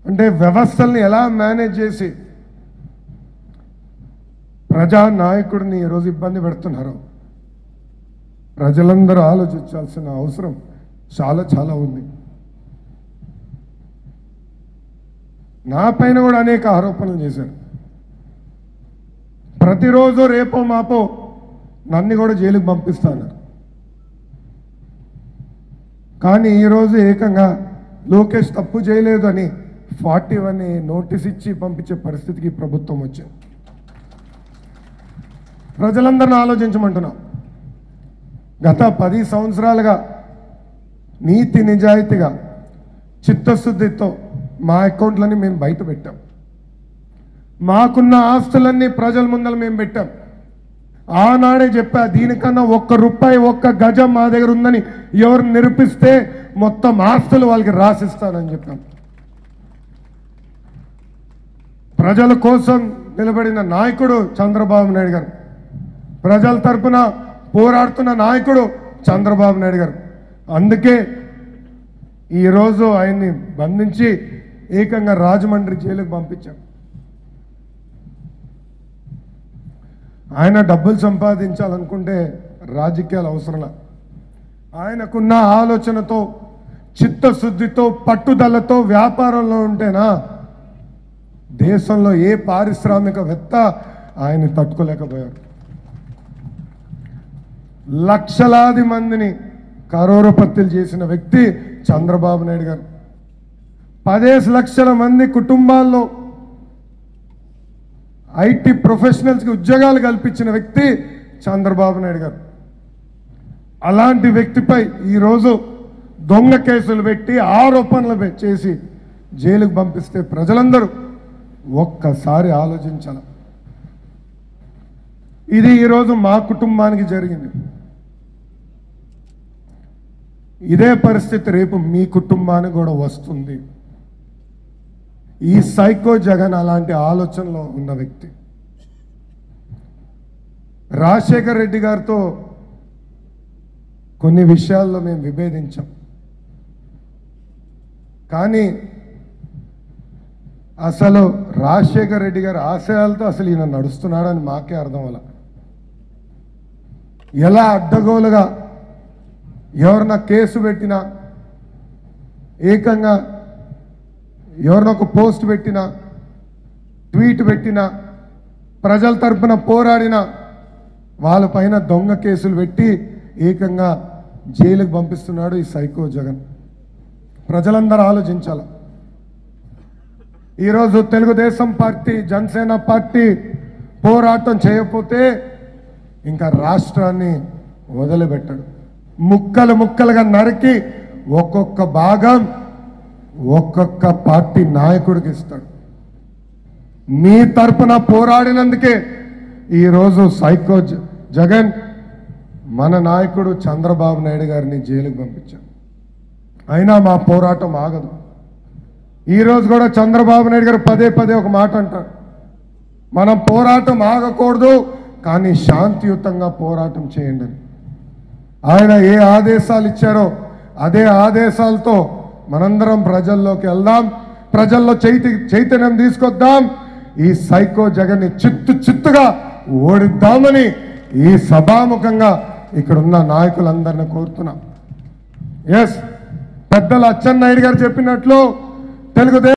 అంటే వ్యవస్థల్ని ఎలా మేనేజ్ చేసి ప్రజా నాయకుడిని ఈరోజు ఇబ్బంది పెడుతున్నారు ప్రజలందరూ ఆలోచించాల్సిన అవసరం చాలా చాలా ఉంది నా పైన కూడా అనేక ఆరోపణలు చేశారు ప్రతిరోజు రేపో మాపో నన్ను కూడా జైలుకి పంపిస్తాను కానీ ఈరోజు ఏకంగా లోకేష్ తప్పు చేయలేదు అని ఫార్టీ వన్ నోటీస్ ఇచ్చి పంపించే పరిస్థితికి ప్రభుత్వం వచ్చింది ప్రజలందరిని ఆలోచించమంటున్నాం గత పది సంవత్సరాలుగా నీతి నిజాయితీగా చిత్తశుద్ధితో మా అకౌంట్లని మేము బయట పెట్టాం మాకున్న ఆస్తులన్నీ ప్రజల ముందర మేము పెట్టాం ఆనాడే చెప్పా దీనికన్నా ఒక్క రూపాయి ఒక్క గజం మా దగ్గర ఉందని ఎవరు నిరూపిస్తే మొత్తం ఆస్తులు వాళ్ళకి రాసిస్తానని చెప్పాం ప్రజల కోసం నిలబడిన నాయకుడు చంద్రబాబు నాయుడు గారు ప్రజల తరపున పోరాడుతున్న నాయకుడు చంద్రబాబు నాయుడు గారు అందుకే ఈరోజు ఆయన్ని బంధించి ఏకంగా రాజమండ్రి జైలుకు పంపించాం ఆయన డబ్బులు సంపాదించాలనుకుంటే రాజకీయాలు అవసరంలా ఆయనకున్న ఆలోచనతో చిత్తశుద్ధితో పట్టుదలతో వ్యాపారంలో ఉంటేనా దేశంలో ఏ పారిశ్రామికవేత్త ఆయన్ని తట్టుకోలేకపోయారు లక్షలాది మందిని కరోరపత్తులు చేసిన వ్యక్తి చంద్రబాబు నాయుడు గారు పదేసి లక్షల మంది కుటుంబాల్లో ఐటీ ప్రొఫెషనల్స్కి ఉద్యోగాలు కల్పించిన వ్యక్తి చంద్రబాబు నాయుడు గారు అలాంటి వ్యక్తిపై ఈరోజు దొంగ కేసులు పెట్టి ఆరోపణలు పె- చేసి జైలుకు పంపిస్తే ప్రజలందరూ ఒక్కసారి ఆలోచించాలి ఇది ఈరోజు మా కుటుంబానికి జరిగింది ఇదే పరిస్థితి రేపు మీ కుటుంబానికి కూడా వస్తుంది ఈ సైకో జగన్ అలాంటి ఆలోచనలో ఉన్న వ్యక్తి రాజశేఖర్ రెడ్డి గారితో కొన్ని విషయాల్లో మేము విభేదించాం కానీ అసలు రాజశేఖర్ రెడ్డి గారి ఆశయాలతో అసలు ఈయన నడుస్తున్నాడని మాకే అర్థం అలా ఎలా అడ్డగోలుగా ఎవరన్నా కేసు పెట్టినా ఏకంగా ఎవరినో ఒక పోస్ట్ పెట్టినా ట్వీట్ పెట్టినా ప్రజల తరపున పోరాడినా వాళ్ళపైన దొంగ కేసులు పెట్టి ఏకంగా జైలుకు పంపిస్తున్నాడు ఈ సైకో జగన్ ప్రజలందరూ ఆలోచించాలి ఈరోజు తెలుగుదేశం పార్టీ జనసేన పార్టీ పోరాటం చేయకపోతే ఇంకా రాష్ట్రాన్ని వదిలిపెట్టాడు ముక్కలు ముక్కలుగా నరికి ఒక్కొక్క భాగం ఒక్కొక్క పార్టీ నాయకుడికి ఇస్తాడు మీ తరపున పోరాడినందుకే ఈరోజు సైకో జ- జగన్ మన నాయకుడు చంద్రబాబు నాయుడు గారిని జైలుకు పంపించాం అయినా మా పోరాటం ఆగదు ఈరోజు కూడా చంద్రబాబు నాయుడు గారు పదే పదే ఒక మాట అంటారు మనం పోరాటం ఆగకూడదు కానీ శాంతియుతంగా పోరాటం చేయండి అని ఆయన ఏ ఆదేశాలు ఇచ్చారో అదే ఆదేశాలతో మనందరం ప్రజల్లోకి వెళ్దాం ప్రజల్లో చైతి చైతన్యం తీసుకొద్దాం ఈ సైకో జగన్ని చిత్తు చిత్తుగా ఓడిద్దామని ఈ సభాముఖంగా ఇక్కడ ఉన్న నాయకులందరిని కోరుతున్నాం ఎస్ పెద్దలు అచ్చెన్నాయుడు గారు చెప్పినట్లు తెలుగుదేశం